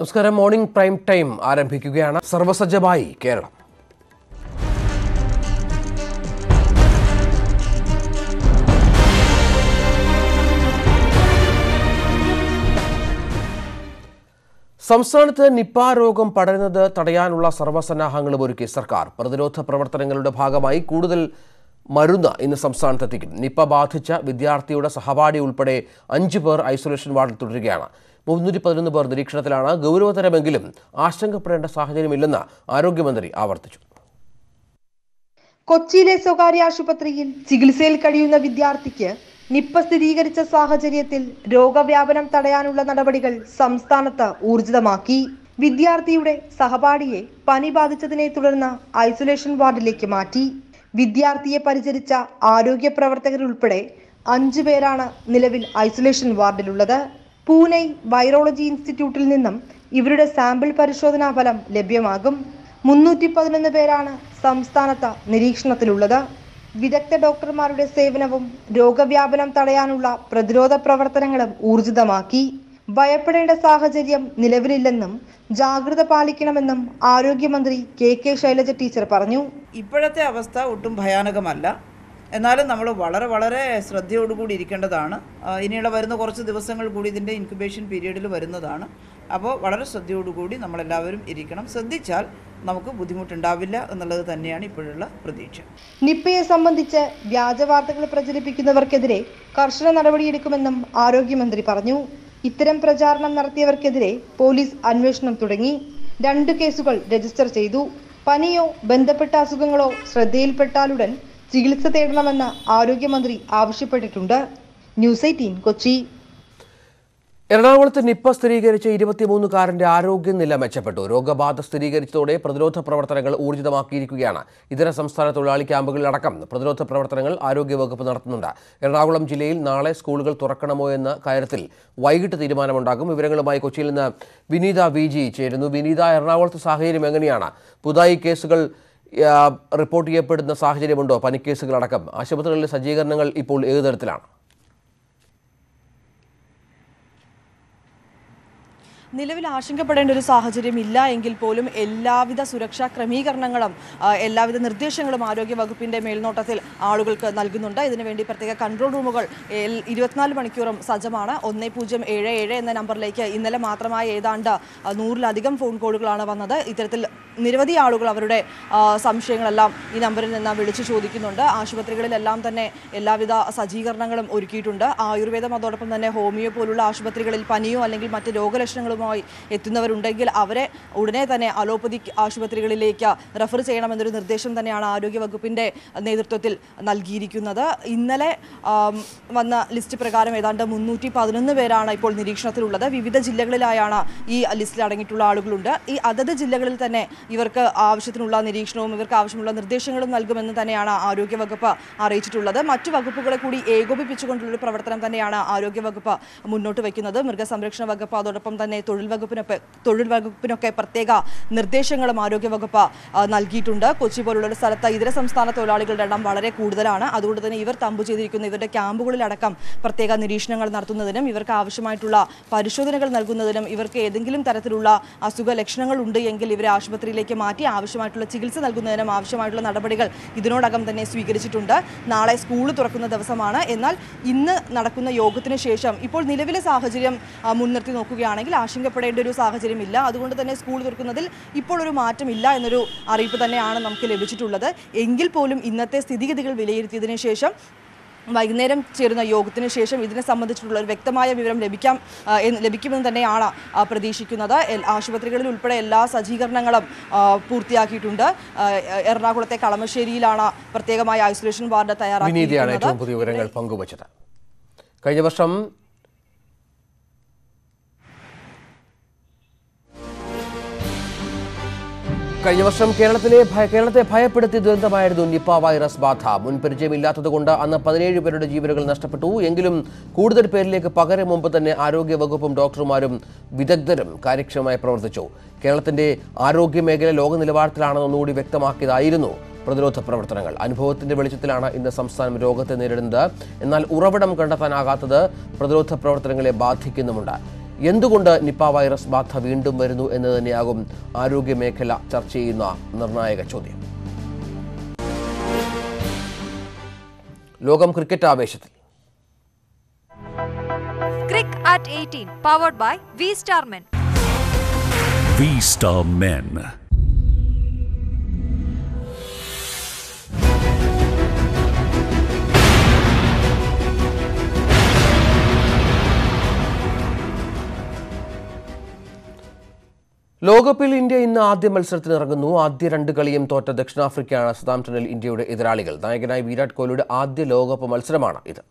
നമസ്കാരം morning prime time ആരംഭിക്കുകയാണ് സർവസജ്ജമായി കേരളം സംസ്ഥാനത്ത് നിപ്പ രോഗം പടരുന്നത് തടയാനുള്ള സർവ്വസന്നാഹങ്ങളും ഒരുക്കി സർക്കാർ പ്രതിരോധ പ്രവർത്തനങ്ങളുടെ ഭാഗമായി കൂടുതൽ മരുന്ന് ഇന്ന് സംസ്ഥാനത്തെത്തിക്കും നിപ്പ ബാധിച്ച വിദ്യാർത്ഥിയുടെ സഹപാഠി ഉൾപ്പെടെ അഞ്ചു പേർ ഐസൊലേഷൻ വാർഡിൽ തുടരുകയാണ് മുന്നൂറ്റി പതിനൊന്ന് പേർ നിരീക്ഷണത്തിലാണ് ഗൗരവതരമെങ്കിലും ആശങ്കപ്പെടേണ്ട സാഹചര്യമില്ലെന്ന് ആരോഗ്യമന്ത്രി ആവർത്തിച്ചു കൊച്ചിയിലെ സ്വകാര്യ ആശുപത്രിയിൽ ചികിത്സയിൽ കഴിയുന്ന വിദ്യാർത്ഥിക്ക് നിപ്പ സ്ഥിരീകരിച്ച സാഹചര്യത്തിൽ രോഗവ്യാപനം തടയാനുള്ള നടപടികൾ സംസ്ഥാനത്ത് ഊർജിതമാക്കി വിദ്യാർത്ഥിയുടെ സഹപാഠിയെ പനി ബാധിച്ചതിനെ തുടർന്ന് ഐസൊലേഷൻ വാർഡിലേക്ക് മാറ്റി വിദ്യാർത്ഥിയെ പരിചരിച്ച ആരോഗ്യ പ്രവർത്തകരുൾപ്പെടെ അഞ്ചു പേരാണ് നിലവിൽ ഐസൊലേഷൻ വാർഡിലുള്ളത് പൂനെ വൈറോളജി ഇൻസ്റ്റിറ്റ്യൂട്ടിൽ നിന്നും ഇവരുടെ സാമ്പിൾ പരിശോധനാ ഫലം ലഭ്യമാകും മുന്നൂറ്റി പതിനൊന്ന് പേരാണ് സംസ്ഥാനത്ത് നിരീക്ഷണത്തിലുള്ളത് വിദഗ്ധ ഡോക്ടർമാരുടെ സേവനവും രോഗവ്യാപനം തടയാനുള്ള പ്രതിരോധ പ്രവർത്തനങ്ങളും ഊർജിതമാക്കി ഭയപ്പെടേണ്ട സാഹചര്യം നിലവിലില്ലെന്നും ജാഗ്രത പാലിക്കണമെന്നും ആരോഗ്യമന്ത്രി കെ കെ ശൈലജ ടീച്ചർ പറഞ്ഞു ഇപ്പോഴത്തെ അവസ്ഥ ഒട്ടും ഭയാനകമല്ല എന്നാലും നമ്മൾ വളരെ വളരെ ശ്രദ്ധയോടുകൂടി ഇരിക്കേണ്ടതാണ് ആ, ഇനിയുള്ള വരുന്ന കുറച്ച് ദിവസങ്ങൾ കൂടി ഇതിൻ്റെ ഇൻക്യുബേഷൻ പീരീഡിൽ വരുന്നതാണ് അപ്പോൾ വളരെ ശ്രദ്ധയോടുകൂടി നമ്മളെല്ലാവരും ഇരിക്കണം ശ്രദ്ധിച്ചാൽ നമുക്ക് ബുദ്ധിമുട്ടുണ്ടാവില്ല എന്നുള്ളത് തന്നെയാണ് ഇപ്പോഴുള്ള പ്രതീക്ഷ നിപ്പയെ സംബന്ധിച്ച് വ്യാജ വാർത്തകൾ പ്രചരിപ്പിക്കുന്നവർക്കെതിരെ കർശന നടപടിയെടുക്കുമെന്നും ആരോഗ്യമന്ത്രി പറഞ്ഞു ഇത്തരം പ്രചാരണം നടത്തിയവർക്കെതിരെ പോലീസ് അന്വേഷണം തുടങ്ങി രണ്ട് കേസുകൾ രജിസ്റ്റർ ചെയ്തു പനിയോ ബന്ധപ്പെട്ട അസുഖങ്ങളോ ശ്രദ്ധയിൽപ്പെട്ടാലുടൻ ചികിത്സ തേടണമെന്ന് ആരോഗ്യമന്ത്രി ആവശ്യപ്പെട്ടിട്ടുണ്ട് ന്യൂസ് എയ്റ്റീൻ കൊച്ചി എറണാകുളത്ത് നിപ്പ സ്ഥിരീകരിച്ച ഇരുപത്തിമൂന്നുകാരന്റെ ആരോഗ്യനില മെച്ചപ്പെട്ടു രോഗബാധ സ്ഥിരീകരിച്ചതോടെ പ്രതിരോധ പ്രവർത്തനങ്ങൾ ഊർജിതമാക്കിയിരിക്കുകയാണ് ഇതര സംസ്ഥാന തൊഴിലാളി ക്യാമ്പുകളിലടക്കം പ്രതിരോധ പ്രവർത്തനങ്ങൾ ആരോഗ്യവകുപ്പ് നടത്തുന്നുണ്ട് എറണാകുളം ജില്ലയിൽ നാളെ സ്കൂളുകൾ തുറക്കണമോ എന്ന കാര്യത്തിൽ വൈകിട്ട് തീരുമാനമുണ്ടാകും വിവരങ്ങളുമായി കൊച്ചിയിൽ നിന്ന് വിനീത വി ജി ചേരുന്നു വിനീത എറണാകുളത്തെ സാഹചര്യം എങ്ങനെയാണ് പുതുതായി കേസുകൾ ആ, റിപ്പോർട്ട് ചെയ്യപ്പെടുന്ന സാഹചര്യമുണ്ടോ പനിക്കേസുകളടക്കം ആശുപത്രികളിലെ സജ്ജീകരണങ്ങൾ ഇപ്പോൾ ഏത് തരത്തിലാണ് നിലവിൽ ആശങ്കപ്പെടേണ്ട ഒരു സാഹചര്യം ഇല്ല എങ്കിൽ പോലും എല്ലാവിധ സുരക്ഷാ ക്രമീകരണങ്ങളും ആ, എല്ലാവിധ നിർദ്ദേശങ്ങളും ആരോഗ്യ വകുപ്പിന്റെ മേൽനോട്ടത്തിൽ ആളുകൾക്ക് നൽകുന്നുണ്ട് ഇതിനുവേണ്ടി പ്രത്യേക കൺട്രോൾ റൂമുകൾ എൽ- ഇരുപത്തിനാല് മണിക്കൂറും സജ്ജമാണ് ഒന്ന് പൂജ്യം ഏഴ് ഏഴ് എന്ന നമ്പറിലേക്ക് ഇന്നലെ മാത്രമായി ഏതാണ്ട് ആ, നൂറിലധികം ഫോൺ കോളുകളാണ് വന്നത് ഇത്തരത്തിൽ നിരവധി ആളുകൾ അവരുടെ ആ, സംശയങ്ങളെല്ലാം ഈ നമ്പറിൽ നിന്ന് വിളിച്ചു ചോദിക്കുന്നുണ്ട് ആശുപത്രികളിലെല്ലാം തന്നെ എല്ലാവിധ സജ്ജീകരണങ്ങളും ഒരുക്കിയിട്ടുണ്ട് ആയുർവേദം അതോടൊപ്പം തന്നെ ഹോമിയോ പോലുള്ള ആശുപത്രികളിൽ പനിയോ അല്ലെങ്കിൽ മറ്റ് രോഗലക്ഷണങ്ങളുമായി എത്തുന്നവരുണ്ടെങ്കിൽ അവരെ ഉടനെ തന്നെ അലോപ്പതിക് ആശുപത്രികളിലേക്ക് റെഫർ ചെയ്യണമെന്നൊരു നിർദ്ദേശം തന്നെയാണ് ആരോഗ്യവകുപ്പിന്റെ നേതൃത്വത്തിൽ നൽകിയിരിക്കുന്നത് ഇന്നലെ ആം, വന്ന ലിസ്റ്റ് പ്രകാരം ഏതാണ്ട് മുന്നൂറ്റി പതിനൊന്ന് പേരാണ് ഇപ്പോൾ നിരീക്ഷണത്തിലുള്ളത് വിവിധ ജില്ലകളിലായാണ് ഈ ലിസ്റ്റിൽ അടങ്ങിയിട്ടുള്ള ആളുകളുണ്ട് ഈ അതത് ജില്ലകളിൽ തന്നെ ഇവർക്ക് ആവശ്യത്തിനുള്ള നിരീക്ഷണവും ഇവർക്ക് ആവശ്യമുള്ള നിർദ്ദേശങ്ങളും നൽകുമെന്ന് തന്നെയാണ് ആരോഗ്യവകുപ്പ് അറിയിച്ചിട്ടുള്ളത് മറ്റു വകുപ്പുകളെ കൂടി ഏകോപിപ്പിച്ചുകൊണ്ടുള്ള ഒരു പ്രവർത്തനം തന്നെയാണ് ആരോഗ്യവകുപ്പ് മുന്നോട്ട് വയ്ക്കുന്നത് മൃഗസംരക്ഷണ വകുപ്പ് അതോടൊപ്പം തന്നെ തൊഴിൽ വകുപ്പിനൊക്കെ തൊഴിൽ വകുപ്പിനൊക്കെ പ്രത്യേക നിർദ്ദേശങ്ങളും ആരോഗ്യവകുപ്പ് ആ, നൽകിയിട്ടുണ്ട് കൊച്ചി പോലുള്ള ഒരു സ്ഥലത്ത് ഇതര സംസ്ഥാന തൊഴിലാളികളുടെ എണ്ണം വളരെ കൂടുതലാണ് അതുകൊണ്ട് തന്നെ ഇവർ തമ്പു ചെയ്തിരിക്കുന്ന ഇവരുടെ ക്യാമ്പുകളിലടക്കം പ്രത്യേക നിരീക്ഷണങ്ങൾ നടത്തുന്നതിനും ഇവർക്ക് ആവശ്യമായിട്ടുള്ള പരിശോധനകൾ നൽകുന്നതിനും ഇവർക്ക് ഏതെങ്കിലും തരത്തിലുള്ള അസുഖ ലക്ഷണങ്ങൾ ഉണ്ട് എങ്കിൽ ഇവരെ ആശുപത്രിയിലേക്ക് മാറ്റി ആവശ്യമായിട്ടുള്ള ചികിത്സ നൽകുന്നതിനും ആവശ്യമായിട്ടുള്ള നടപടികൾ ഇതിനോടകം തന്നെ സ്വീകരിച്ചിട്ടുണ്ട് നാളെ സ്കൂൾ തുറക്കുന്ന ദിവസമാണ് എന്നാൽ ഇന്ന് നടക്കുന്ന യോഗത്തിന് ശേഷം ഇപ്പോൾ നിലവിലെ സാഹചര്യം ആ, മുൻനിർത്തി നോക്കുകയാണെങ്കിൽ ആശങ്കപ്പെടേണ്ട ഒരു സാഹചര്യമില്ല അതുകൊണ്ട് തന്നെ സ്കൂൾ തുറക്കുന്നതിൽ ഇപ്പോൾ ഒരു മാറ്റമില്ല എന്നൊരു അറിയിപ്പ് തന്നെയാണ് നമുക്ക് ലഭിച്ചിട്ടുള്ളത് എങ്കിൽ പോലും ഇന്നത്തെ സ്ഥിതിഗതികൾ വിലയിരുത്തിയതിനു ശേഷം വൈകുന്നേരം ചേരുന്ന യോഗത്തിന് ശേഷം ഇതിനെ സംബന്ധിച്ചിട്ടുള്ള ഒരു വ്യക്തമായ വിവരം ലഭിക്കാം ആ, എന്ന് ലഭിക്കുമെന്ന് തന്നെയാണ് ആ, പ്രതീക്ഷിക്കുന്നത് എൽ- ആശുപത്രികളിൽ ഉൾപ്പെടെ എല്ലാ സജ്ജീകരണങ്ങളും ആ, പൂർത്തിയാക്കിയിട്ടുണ്ട് ആ, എറണാകുളത്തെ കളമശ്ശേരിയിലാണ് പ്രത്യേകമായ ഐസൊലേഷൻ വാർഡ് വിനീതയാണ് തയ്യാറാക്കിയിരിക്കുന്നത് ഏറ്റവും പുതിയ വിവരങ്ങൾ പങ്കുവച്ചത് കഴിഞ്ഞ വർഷം കഴിഞ്ഞ വർഷം കേരളത്തിലെ ഭയ- കേരളത്തെ ഭയപ്പെടുത്തിയ ദുരന്തമായിരുന്നു നിപ്പ വൈറസ് ബാധ മുൻപരിചയമില്ലാത്തതുകൊണ്ട് അന്ന് പതിനേഴ് പേരുടെ ജീവനുകൾ നഷ്ടപ്പെട്ടു എങ്കിലും കൂടുതൽ പേരിലേക്ക് പകരം മുമ്പ് തന്നെ ആരോഗ്യ വകുപ്പും ഡോക്ടർമാരും വിദഗ്ധരും കാര്യക്ഷമമായി പ്രവർത്തിച്ചു കേരളത്തിന്റെ ആരോഗ്യ മേഖല ലോക നിലവാരത്തിലാണെന്ന് ഒന്നുകൂടി വ്യക്തമാക്കിയതായിരുന്നു പ്രതിരോധ പ്രവർത്തനങ്ങൾ അനുഭവത്തിന്റെ വെളിച്ചത്തിലാണ് ഇന്ന് സംസ്ഥാനം രോഗത്തെ നേരിടുന്നത് എന്നാൽ ഉറവിടം കണ്ടെത്താനാകാത്തത് പ്രതിരോധ പ്രവർത്തനങ്ങളെ ബാധിക്കുന്നുമുണ്ട് എന്തുകൊണ്ട് നിപ്പ വൈറസ് ബാധ വീണ്ടും വരുന്നു എന്ന് തന്നെയാകും ആരോഗ്യ മേഖല ചർച്ച ചെയ്യുന്ന നിർണായക ചോദ്യം ലോകം ക്രിക്കറ്റ് ആവേശത്തിൽ Crick at 18, powered by V Star Men. V Star Men. ലോകകപ്പിൽ ഇന്ത്യ ഇന്ന് ആദ്യ മത്സരത്തിന് ഇറങ്ങുന്നു ആദ്യ രണ്ട് കളിയും തോറ്റ ദക്ഷിണാഫ്രിക്കയാണ് സതാംപ്ടണിൽ ഇന്ത്യയുടെ എതിരാളികൾ നായകനായ വിരാട് കോഹ്ലിയുടെ ആദ്യ ലോകകപ്പ് മത്സരമാണ് ഇത്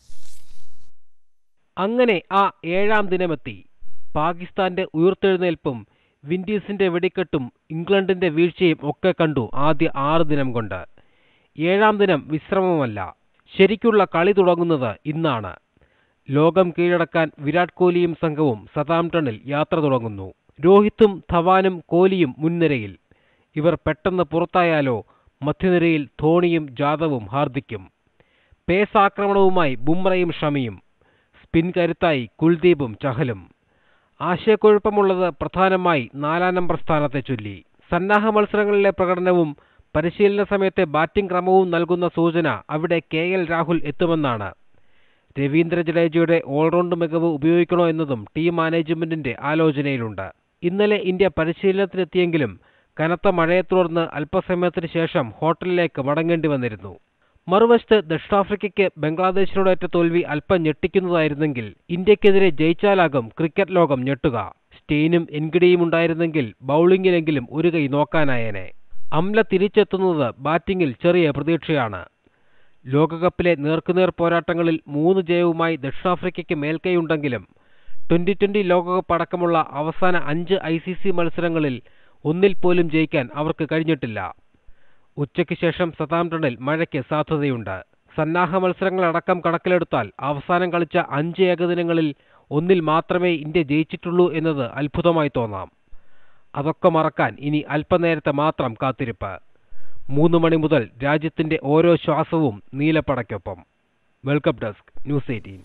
അങ്ങനെ ആ ഏഴാം ദിനമെത്തി പാകിസ്ഥാന്റെ ഉയർത്തെഴുന്നേൽപ്പും വിൻഡീസിന്റെ വെടിക്കെട്ടും ഇംഗ്ലണ്ടിന്റെ വീഴ്ചയും ഒക്കെ കണ്ടു ആദ്യ ആറ് ദിനം കൊണ്ട് ഏഴാം ദിനം വിശ്രമമല്ല ശരിക്കുള്ള കളി തുടങ്ങുന്നത് ഇന്നാണ് ലോകം കീഴടക്കാൻ വിരാട് കോഹ്ലിയും സംഘവും സതാംപ്ടണിൽ യാത്ര തുടങ്ങുന്നു രോഹിത്തും ധവാനും കോഹ്ലിയും മുൻനിരയിൽ ഇവർ പെട്ടെന്ന് പുറത്തായാലോ മധ്യനിരയിൽ ധോണിയും ജാദവും ഹാർദിക്കും പേസ് ആക്രമണവുമായി ബുംറയും ഷമിയും സ്പിൻ കരുത്തായി കുൽദീപും ചഹലും ആശയക്കുഴപ്പമുള്ളത് പ്രധാനമായി നാലാം നമ്പർ സ്ഥാനത്തെ ചൊല്ലി സന്നാഹ മത്സരങ്ങളിലെ പ്രകടനവും പരിശീലന സമയത്തെ ബാറ്റിംഗ് ക്രമവും നൽകുന്ന സൂചന അവിടെ കെ എൽ രാഹുൽ എത്തുമെന്നാണ് രവീന്ദ്ര ജഡേജയുടെ ഓൾറൗണ്ട് മികവ് ഉപയോഗിക്കണോ എന്നതും ടീം മാനേജ്മെന്റിന്റെ ആലോചനയിലുണ്ട് ഇന്നലെ ഇന്ത്യ പരിശീലനത്തിനെത്തിയെങ്കിലും കനത്ത മഴയെ തുടർന്ന് അല്പസമയത്തിന് ശേഷം ഹോട്ടലിലേക്ക് മടങ്ങേണ്ടി വന്നിരുന്നു മറുവശത്ത് ദക്ഷിണാഫ്രിക്കയ്ക്ക് ബംഗ്ലാദേശിനോടേറ്റ തോൽവി അല്പം ഞെട്ടിക്കുന്നതായിരുന്നെങ്കിൽ ഇന്ത്യക്കെതിരെ ജയിച്ചാലാകും ക്രിക്കറ്റ് ലോകം ഞെട്ടുക സ്റ്റെയിനും എൻഗിഡിയും ഉണ്ടായിരുന്നെങ്കിൽ ബൗളിംഗിലെങ്കിലും ഒരു കൈ നോക്കാനായേനെ അംല തിരിച്ചെത്തുന്നത് ബാറ്റിംഗിൽ ചെറിയ പ്രതീക്ഷയാണ് ലോകകപ്പിലെ നേർക്കുനേർ പോരാട്ടങ്ങളിൽ മൂന്ന് ജയവുമായി ദക്ഷിണാഫ്രിക്കയ്ക്ക് മേൽക്കൈയുണ്ടെങ്കിലും ട്വന്റി ട്വന്റി ലോകകപ്പ് അടക്കമുള്ള അവസാന അഞ്ച് ഐ സി സി മത്സരങ്ങളിൽ ഒന്നിൽ പോലും ജയിക്കാൻ അവർക്ക് കഴിഞ്ഞിട്ടില്ല ഉച്ചയ്ക്ക് ശേഷം സതാംപ്ടണിൽ മഴയ്ക്ക് സാധ്യതയുണ്ട് സന്നാഹ മത്സരങ്ങളടക്കം കണക്കിലെടുത്താൽ അവസാനം കളിച്ച അഞ്ച് ഏകദിനങ്ങളിൽ ഒന്നിൽ മാത്രമേ ഇന്ത്യ ജയിച്ചിട്ടുള്ളൂ എന്നത് അത്ഭുതമായി തോന്നാം അതൊക്കെ മറക്കാൻ ഇനി അല്പനേരത്തെ മാത്രം കാത്തിരിപ്പ് മൂന്ന് മണി മുതൽ രാജ്യത്തിന്റെ ഓരോ ശ്വാസവും നീലപ്പടയ്ക്കൊപ്പം വെൽക്കം ഡെസ്ക് ന്യൂസ് എയ്റ്റീൻ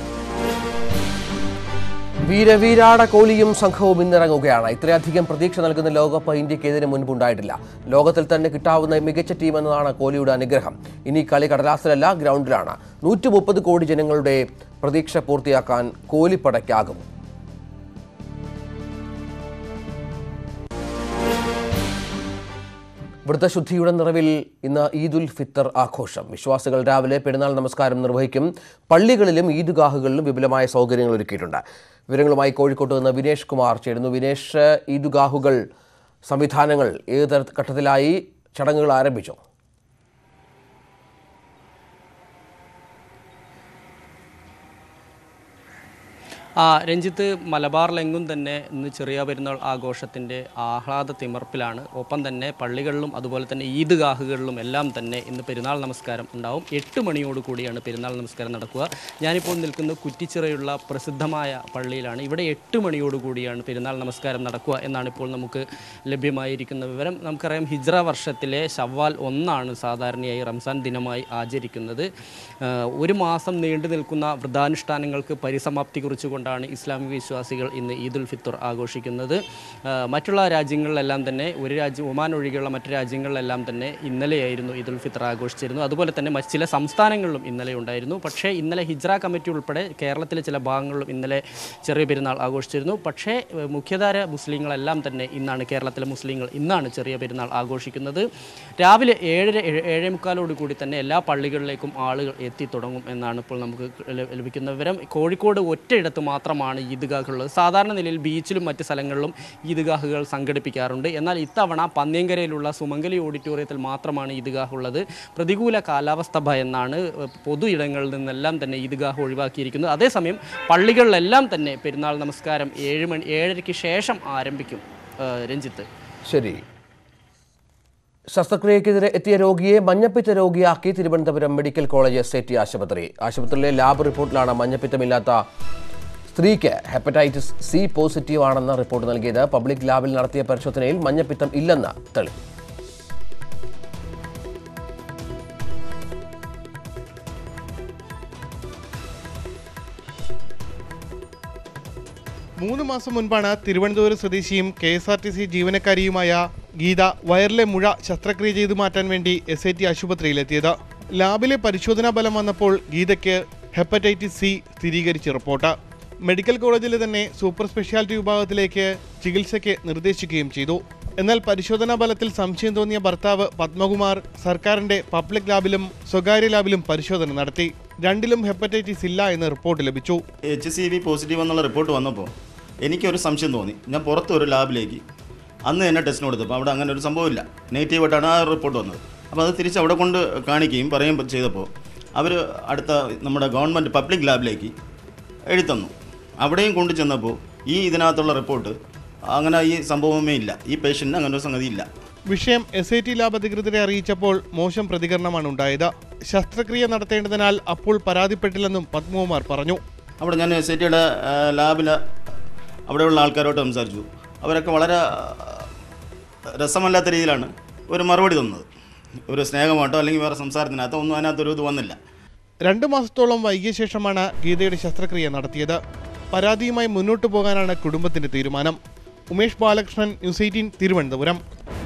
വീരവീരാട കോഹ്ലിയും സംഘവും ഇന്നിറങ്ങുകയാണ് ഇത്രയധികം പ്രതീക്ഷ നൽകുന്ന ലോകകപ്പ് ഇന്ത്യക്ക് ഇതിന് മുൻപുണ്ടായിട്ടില്ല ലോകത്തിൽ തന്നെ കിട്ടാവുന്ന മികച്ച ടീം എന്നതാണ് കോഹ്ലിയുടെ അനുഗ്രഹം ഇനി കളി കടലാസിലല്ല ഗ്രൗണ്ടിലാണ് നൂറ്റി മുപ്പത് കോടി ജനങ്ങളുടെ പ്രതീക്ഷ പൂർത്തിയാക്കാൻ കോഹ്ലിപ്പടയ്ക്കാകും വ്രതശുദ്ധിയുടെ നിറവിൽ ഇന്ന് ഈദുൽ ഫിത്തർ ആഘോഷം വിശ്വാസികൾ രാവിലെ പെരുന്നാൾ നമസ്കാരം നിർവഹിക്കും പള്ളികളിലും ഈദ്ഗാഹുകളിലും വിപുലമായ സൗകര്യങ്ങൾ ഒരുക്കിയിട്ടുണ്ട് വിവരങ്ങളുമായി കോഴിക്കോട്ട് നിന്ന് വിനേഷ് കുമാർ ചേരുന്നു വിനേഷ് ഈദ്ഗാഹുകൾ സംവിധാനങ്ങൾ ഏത് തര- ഘട്ടത്തിലായി ചടങ്ങുകൾ ആരംഭിച്ചു ആ രഞ്ജിത്ത് മലബാറിലെങ്ങും തന്നെ ഇന്ന് ചെറിയ പെരുന്നാൾ ആഘോഷത്തിൻ്റെ ആഹ്ലാദ തിമർപ്പിലാണ് ഒപ്പം തന്നെ പള്ളികളിലും അതുപോലെ തന്നെ ഈദ്ഗാഹുകളിലും എല്ലാം തന്നെ ഇന്ന് പെരുന്നാൾ നമസ്കാരം ഉണ്ടാവും എട്ട് മണിയോട് കൂടിയാണ് പെരുന്നാൾ നമസ്കാരം നടക്കുക ഞാനിപ്പോൾ നിൽക്കുന്നത് കുറ്റിച്ചിറയുള്ള പ്രസിദ്ധമായ പള്ളിയിലാണ് ഇവിടെ എട്ട് മണിയോട് കൂടിയാണ് പെരുന്നാൾ നമസ്കാരം നടക്കുക എന്നാണ് ഇപ്പോൾ നമുക്ക് ലഭ്യമായിരിക്കുന്ന വിവരം നമുക്കറിയാം ഹിജ്റ വർഷത്തിലെ ഷവ്വാൽ ഒന്നാണ് സാധാരണയായി റംസാൻ ദിനമായി ആചരിക്കുന്നത് ആ, ഒരു മാസം നീണ്ടു നിൽക്കുന്ന വ്രതാനുഷ്ഠാനങ്ങൾക്ക് പരിസമാപ്തി കുറിച്ചുകൊണ്ടാണ് ഇസ്ലാമിക വിശ്വാസികൾ ഇന്ന് ഈദുൽ ഫിത്തർ ആഘോഷിക്കുന്നത് ആ, മറ്റുള്ള രാജ്യങ്ങളിലെല്ലാം തന്നെ ഒരു രാജ്യം ഒമാൻ ഒഴികെയുള്ള മറ്റു രാജ്യങ്ങളിലെല്ലാം തന്നെ ഇന്നലെയായിരുന്നു ഈദുൽ ഫിത്തർ ആഘോഷിച്ചിരുന്നു അതുപോലെ തന്നെ മറ്റ് ചില സംസ്ഥാനങ്ങളിലും ഇന്നലെ ഉണ്ടായിരുന്നു പക്ഷേ ഇന്നലെ ഹിജ്റ കമ്മിറ്റി ഉൾപ്പെടെ കേരളത്തിലെ ചില ഭാഗങ്ങളിലും ഇന്നലെ ചെറിയ പെരുന്നാൾ ആഘോഷിച്ചിരുന്നു പക്ഷേ ഏഹ്, മുഖ്യധാര മുസ്ലിങ്ങളെല്ലാം തന്നെ ഇന്നാണ് കേരളത്തിലെ മുസ്ലിങ്ങൾ ഇന്നാണ് ചെറിയ പെരുന്നാൾ ആഘോഷിക്കുന്നത് രാവിലെ ഏഴര ഏഴ് ഏഴേ മുക്കാലോട് കൂടി തന്നെ എല്ലാ പള്ളികളിലേക്കും ആളുകൾ എത്തി തുടങ്ങും എന്നാണ് ഇപ്പോൾ നമുക്ക് ല- ലഭിക്കുന്ന വിവരം കോഴിക്കോട് ഒറ്റയിടത്ത് മാത്രമാണ് ഈദ്ഗാഹുള്ളത് സാധാരണ നിലയിൽ ബീച്ചിലും മറ്റ് സ്ഥലങ്ങളിലും ഈദ്ഗാഹുകൾ സംഘടിപ്പിക്കാറുണ്ട് എന്നാൽ ഇത്തവണ പന്നിയങ്കരയിലുള്ള സുമംഗലി ഓഡിറ്റോറിയത്തിൽ മാത്രമാണ് ഈദ്ഗാഹ് ഉള്ളത് പ്രതികൂല കാലാവസ്ഥ ഭയന്നാണ് ഏഹ്, പൊതു ഇടങ്ങളിൽ നിന്നെല്ലാം തന്നെ ഈദ്ഗാഹ് ഒഴിവാക്കിയിരിക്കുന്നത് അതേസമയം പള്ളികളിലെല്ലാം തന്നെ പെരുന്നാൾ നമസ്കാരം ഏഴ് മണി ഏഴരയ്ക്ക് ശേഷം ആരംഭിക്കും ഏഹ്, രഞ്ജിത്ത് ശരി ശസ്ത്രക്രിയക്കെതിരെ എത്തിയ രോഗിയെ മഞ്ഞപ്പിത്ത രോഗിയാക്കി Thiruvananthapuram medical college S I T ആശുപത്രി ആശുപത്രിയിലെ ലാബ് റിപ്പോർട്ടിലാണ് മഞ്ഞപ്പിത്തമില്ലാത്ത സ്ത്രീക്ക് ഹെപ്പറ്റൈറ്റിസ് സി പോസിറ്റീവ് ആണെന്ന റിപ്പോർട്ട് നൽകിയത് പബ്ലിക് ലാബിൽ നടത്തിയ പരിശോധനയിൽ മഞ്ഞപ്പിത്തം ഇല്ലെന്ന് തെളിഞ്ഞു മൂന്ന് മാസം മുൻപാണ് തിരുവനന്തപുരം സ്വദേശിയും K S R T C ജീവനക്കാരിയുമായ ഗീത വയറിലെ മുഴ ശസ്ത്രക്രിയ ചെയ്തു മാറ്റാൻ വേണ്ടി എസ് ഐ ടി ആശുപത്രിയിലെത്തിയത് ലാബിലെ പരിശോധനാ ഫലം വന്നപ്പോൾ ഗീതയ്ക്ക് ഹെപ്പറ്റൈറ്റിസ് സി സ്ഥിരീകരിച്ച് റിപ്പോർട്ട് മെഡിക്കൽ കോളേജിലെ തന്നെ സൂപ്പർ സ്പെഷ്യാലിറ്റി വിഭാഗത്തിലേക്ക് ചികിത്സയ്ക്ക് നിർദ്ദേശിക്കുകയും ചെയ്തു എന്നാൽ പരിശോധനാ ഫലത്തിൽ സംശയം തോന്നിയ ഭർത്താവ് പത്മകുമാർ സർക്കാരിന്റെ പബ്ലിക് ലാബിലും സ്വകാര്യ ലാബിലും പരിശോധന നടത്തി രണ്ടിലും ഹെപ്പറ്റൈറ്റിസ് ഇല്ല എന്ന് റിപ്പോർട്ട് ലഭിച്ചു എച്ച് സി വി പോസിറ്റീവ് എന്നുള്ള റിപ്പോർട്ട് വന്നപ്പോൾ എനിക്കൊരു സംശയം തോന്നി ഞാൻ പുറത്ത് ഒരു ലാബിലേക്ക് അന്ന് തന്നെ ടെസ്റ്റിന് കൊടുത്തപ്പോൾ അവിടെ അങ്ങനെ ഒരു സംഭവമില്ല നെഗറ്റീവായിട്ടാണ് ആ റിപ്പോർട്ട് വന്നത് അപ്പോൾ അത് തിരിച്ച് അവിടെ കൊണ്ട് കാണിക്കുകയും പറയുകയും ചെയ്തപ്പോൾ അവർ അടുത്ത നമ്മുടെ ഗവൺമെൻറ് പബ്ലിക് ലാബിലേക്ക് എഴുതന്നു അവിടെയും കൊണ്ടു ചെന്നപ്പോൾ ഈ ഇതിനകത്തുള്ള റിപ്പോർട്ട് അങ്ങനെ ഈ സംഭവമേ ഇല്ല ഈ പേഷ്യൻറ്റിന് അങ്ങനെ ഒരു സംഗതി ഇല്ല വിഷയം എസ് ഐ ടി ലാബ് അധികൃതരെ അറിയിച്ചപ്പോൾ മോശം പ്രതികരണമാണ് ഉണ്ടായത് ശസ്ത്രക്രിയ നടത്തേണ്ടതിനാൽ അപ്പോൾ പരാതിപ്പെട്ടില്ലെന്നും പത്മകുമാർ പറഞ്ഞു അവിടെ ഞാൻ എസ് ഐ ടിയുടെ ലാബിൽ അവിടെയുള്ള ആൾക്കാരോട്ട് സംസാരിച്ചു അവരൊക്കെ വളരെ ആ, രസമല്ലാത്ത രീതിയിലാണ് ഒരു മറുപടി തന്നത് ഒരു സ്നേഹമായിട്ടോ അല്ലെങ്കിൽ വേറെ സംസാരത്തിനകത്തോ ഒന്നും അതിനകത്തൊരു ഇത് വന്നില്ല രണ്ടു മാസത്തോളം വൈകിയ ശേഷമാണ് ഗീതയുടെ ശസ്ത്രക്രിയ നടത്തിയത് പരാതിയുമായി മുന്നോട്ടു പോകാനാണ് കുടുംബത്തിന്റെ തീരുമാനം Umesh Balakrishnan news eighteen Thiruvananthapuram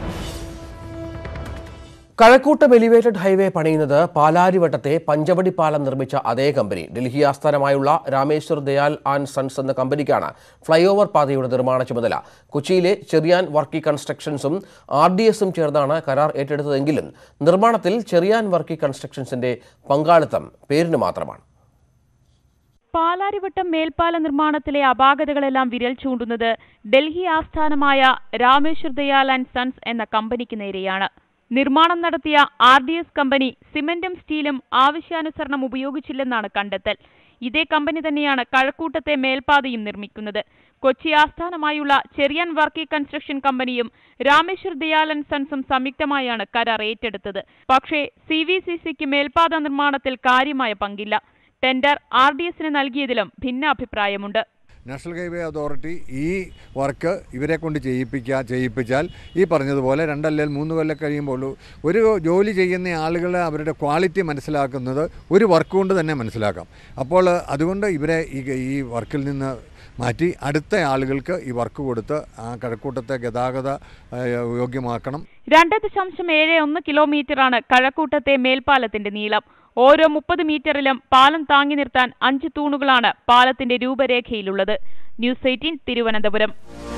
Kazhakoottam elevated highway പണിയുന്നത് പാലാരിവട്ടത്തെ പഞ്ചവടി പാലം നിർമ്മിച്ച അതേ കമ്പനി ഡൽഹി ആസ്ഥാനമായുള്ള രാമേശ്വർ ദയാൽ ആൻഡ് സൺസ് എന്ന കമ്പനിക്കാണ് ഫ്ലൈ ഓവർ പാതയുടെ നിർമ്മാണ ചുമതല കൊച്ചിയിലെ ചെറിയാൻ വർക്കി കൺസ്ട്രക്ഷൻസും ആർ ഡി എസും ചേർന്നാണ് കരാർ ഏറ്റെടുത്തതെങ്കിലും നിർമ്മാണത്തിൽ ചെറിയാൻ വർക്കി കൺസ്ട്രക്ഷൻസിന്റെ പങ്കാളിത്തം പേരിന് മാത്രമാണ് പാലാരിവട്ടം മേൽപ്പാല നിർമ്മാണത്തിലെ അപാകതകളെല്ലാം വിരൽ ചൂണ്ടുന്നത് ഡൽഹി ആസ്ഥാനമായ രാമേശ്വർ ദയാൽ ആൻഡ് സൺസ് എന്ന കമ്പനിക്ക് നേരെയാണ് നിർമ്മാണം നടത്തിയ ആർ ഡി എസ് കമ്പനി സിമന്റും സ്റ്റീലും ആവശ്യാനുസരണം ഉപയോഗിച്ചില്ലെന്നാണ് കണ്ടെത്തൽ ഇതേ കമ്പനി തന്നെയാണ് കഴക്കൂട്ടത്തെ മേൽപ്പാതയും നിർമ്മിക്കുന്നത് കൊച്ചി ആസ്ഥാനമായുള്ള ചെറിയാൻ വർക്കി കൺസ്ട്രക്ഷൻ കമ്പനിയും രാമേശ്വർ ദയാൽ ആൻഡ് സൺസും സംയുക്തമായാണ് കരാർ ഏറ്റെടുത്തത് പക്ഷേ സി വി സി സിക്ക് മേൽപ്പാത നിർമ്മാണത്തിൽ കാര്യമായ പങ്കില്ല ടെൻഡർ ആർ ഡി എസിന് നൽകിയതിലും ഭിന്നാഭിപ്രായമുണ്ട് നാഷണൽ ഹൈവേ അതോറിറ്റി ഈ വർക്ക് ഇവരെ കൊണ്ട് ചെയ്യിപ്പിക്കുക ചെയ്യിപ്പിച്ചാൽ ഈ പറഞ്ഞതുപോലെ രണ്ടല്ലെങ്കിൽ മൂന്ന് കൊല്ലം കഴിയുമ്പോൾ ഒരു ജോലി ചെയ്യുന്ന ആളുകളെ അവരുടെ ക്വാളിറ്റി മനസ്സിലാക്കുന്നത് ഒരു വർക്ക് കൊണ്ട് തന്നെ മനസ്സിലാക്കാം അപ്പോൾ അതുകൊണ്ട് ഇവരെ ഈ ഈ വർക്കിൽ നിന്ന് മാറ്റി അടുത്ത ആളുകൾക്ക് ഈ വർക്ക് കൊടുത്ത് ആ കഴക്കൂട്ടത്തെ ഗതാഗത ആ, യോഗ്യമാക്കണം രണ്ട് ദശാംശം ഏഴ് ഒന്ന് കിലോമീറ്ററാണ് കഴക്കൂട്ടത്തെ മേൽപ്പാലത്തിന്റെ നീളം ഓരോ മുപ്പത് മീറ്ററിലും പാലം താങ്ങി നിർത്താൻ അഞ്ച് തൂണുകളാണ് പാലത്തിന്റെ രൂപരേഖയിലുള്ളത് ന്യൂസ് എയ്റ്റീൻ തിരുവനന്തപുരം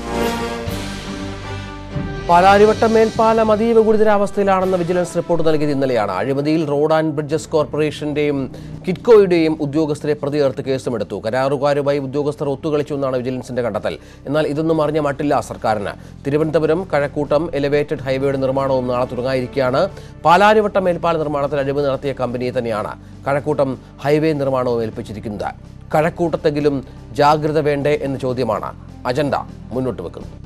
പാലാരിവട്ടം മേൽപ്പാലം അതീവ ഗുരുതരാവസ്ഥയിലാണെന്ന വിജിലൻസ് റിപ്പോർട്ട് നൽകിയത് ഇന്നലെയാണ് അഴിമതിയിൽ റോഡ് ആൻഡ് ബ്രിഡ്ജസ് കോർപ്പറേഷന്റെയും കിറ്റ്കോയുടെയും ഉദ്യോഗസ്ഥരെ പ്രതി ചേർത്ത് കേസുമെടുത്തു കരാറുകാരുമായി ഉദ്യോഗസ്ഥർ ഒത്തുകളിച്ചു എന്നാണ് വിജിലൻസിന്റെ കണ്ടെത്തൽ എന്നാൽ ഇതൊന്നും അറിഞ്ഞ മട്ടില്ല സർക്കാരിന് തിരുവനന്തപുരം കഴക്കൂട്ടം എലിവേറ്റഡ് ഹൈവേയുടെ നിർമ്മാണവും നാളെ തുടങ്ങാനിരിക്കുകയാണ് പാലാരിവട്ടം മേൽപ്പാല നിർമ്മാണത്തിൽ അഴിമതി നടത്തിയ കമ്പനിയെ തന്നെയാണ് കഴക്കൂട്ടം ഹൈവേ നിർമ്മാണവും ഏൽപ്പിച്ചിരിക്കുന്നത് കഴക്കൂട്ടത്തെങ്കിലും ജാഗ്രത വേണ്ടേ എന്ന ചോദ്യമാണ് അജണ്ട മുന്നോട്ട് വെക്കുന്നത്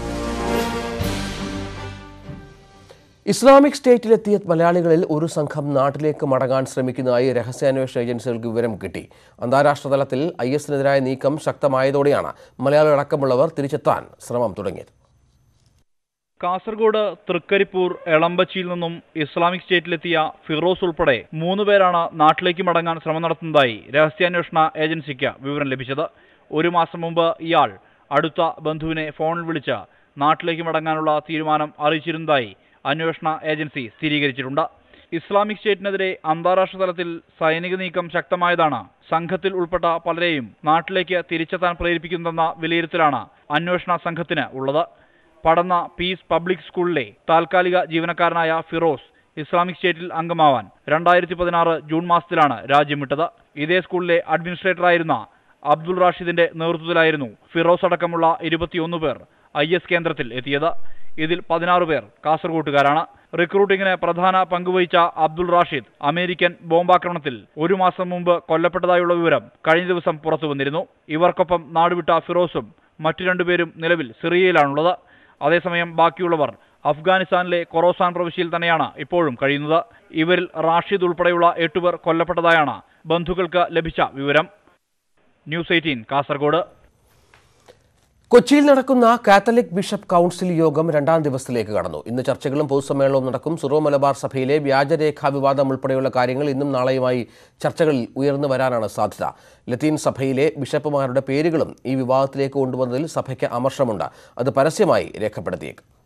ഇസ്ലാമിക് സ്റ്റേറ്റിലെത്തിയ മലയാളികളിൽ ഒരു സംഘം നാട്ടിലേക്ക് മടങ്ങാൻ ശ്രമിക്കുന്നതായി രഹസ്യാന്വേഷണ ഏജൻസികൾക്ക് വിവരം കിട്ടി അന്താരാഷ്ട്ര തലത്തിൽ ഐ എസിനെതിരായ നീക്കം ശക്തമായതോടെയാണ് മലയാളികളടക്കമുള്ളവർ തിരിച്ചെത്താൻ ശ്രമം തുടങ്ങിയത് കാസർഗോഡ് തൃക്കരിപ്പൂർ എളമ്പച്ചിയിൽ നിന്നും ഇസ്ലാമിക് സ്റ്റേറ്റിലെത്തിയ ഫിറോസ് ഉൾപ്പെടെ മൂന്ന് പേരാണ് നാട്ടിലേക്ക് മടങ്ങാൻ ശ്രമം നടത്തുന്നതായി രഹസ്യാന്വേഷണ ഏജൻസിക്ക് വിവരം ലഭിച്ചത് ഒരു മാസം മുമ്പ് ഇയാൾ അടുത്ത ബന്ധുവിനെ ഫോണിൽ വിളിച്ച് നാട്ടിലേക്ക് മടങ്ങാനുള്ള തീരുമാനം അറിയിച്ചിരുന്നതായി അന്വേഷണ ഏജൻസി സ്ഥിരീകരിച്ചിട്ടുണ്ട് ഇസ്ലാമിക് സ്റ്റേറ്റിനെതിരെ അന്താരാഷ്ട്ര തലത്തിൽ സൈനിക നീക്കം ശക്തമായതാണ് സംഘത്തിൽ ഉൾപ്പെട്ട പലരെയും നാട്ടിലേക്ക് തിരിച്ചെത്താൻ പ്രേരിപ്പിക്കുന്നതെന്ന വിലയിരുത്തലാണ് അന്വേഷണ സംഘത്തിന് ഉള്ളത് പടന്ന പീസ് പബ്ലിക് സ്കൂളിലെ താൽക്കാലിക ജീവനക്കാരനായ ഫിറോസ് ഇസ്ലാമിക് സ്റ്റേറ്റിൽ അംഗമാവാൻ രണ്ടായിരത്തി പതിനാറ് ജൂൺ മാസത്തിലാണ് രാജ്യം വിട്ടത് ഇതേ സ്കൂളിലെ അഡ്മിനിസ്ട്രേറ്ററായിരുന്ന അബ്ദുൾ റാഷിദിന്റെ നേതൃത്വത്തിലായിരുന്നു ഫിറോസ് അടക്കമുള്ള ഇരുപത്തിയൊന്ന് പേർ ഐ എസ് കേന്ദ്രത്തിൽ എത്തിയത് ഇതിൽ പതിനാറ് പേർ കാസർഗോട്ടുകാരാണ് റിക്രൂട്ടിങ്ങിന് പ്രധാന പങ്കുവഹിച്ച അബ്ദുൾ റാഷിദ് അമേരിക്കൻ ബോംബാക്രമണത്തിൽ ഒരു മാസം മുമ്പ് കൊല്ലപ്പെട്ടതായുള്ള വിവരം കഴിഞ്ഞ ദിവസം പുറത്തു വന്നിരുന്നു ഇവർക്കൊപ്പം നാടുവിട്ട ഫിറോസും മറ്റു രണ്ടുപേരും നിലവിൽ സിറിയയിലാണുള്ളത് അതേസമയം ബാക്കിയുള്ളവർ അഫ്ഗാനിസ്ഥാനിലെ കൊറോസാൻ പ്രവിശ്യയിൽ തന്നെയാണ് ഇപ്പോഴും കഴിയുന്നത് ഇവരിൽ റാഷിദ് ഉൾപ്പെടെയുള്ള എട്ടുപേർ കൊല്ലപ്പെട്ടതായാണ് ബന്ധുക്കൾക്ക് ലഭിച്ച വിവരം ന്യൂസ് എയ്റ്റീൻ കാസർഗോഡ് കൊച്ചിയിൽ നടക്കുന്ന കാത്തലിക് ബിഷപ്പ് കൗൺസിൽ യോഗം രണ്ടാം ദിവസത്തിലേക്ക് കടന്നു ഇന്ന് ചർച്ചകളും പൊതുസമ്മേളനവും നടക്കും സുറോ മലബാർ സഭയിലെ വ്യാജരേഖാ വിവാദം ഉൾപ്പെടെയുള്ള കാര്യങ്ങൾ ഇന്നും നാളെയുമായി ചർച്ചകളിൽ ഉയർന്നു വരാനാണ് സാധ്യത ലത്തീൻ സഭയിലെ ബിഷപ്പുമാരുടെ പേരുകളും ഈ വിവാദത്തിലേക്ക് കൊണ്ടുവന്നതിൽ സഭയ്ക്ക് അമർഷമുണ്ട് അത് പരസ്യമായി രേഖപ്പെടുത്തിയേക്കും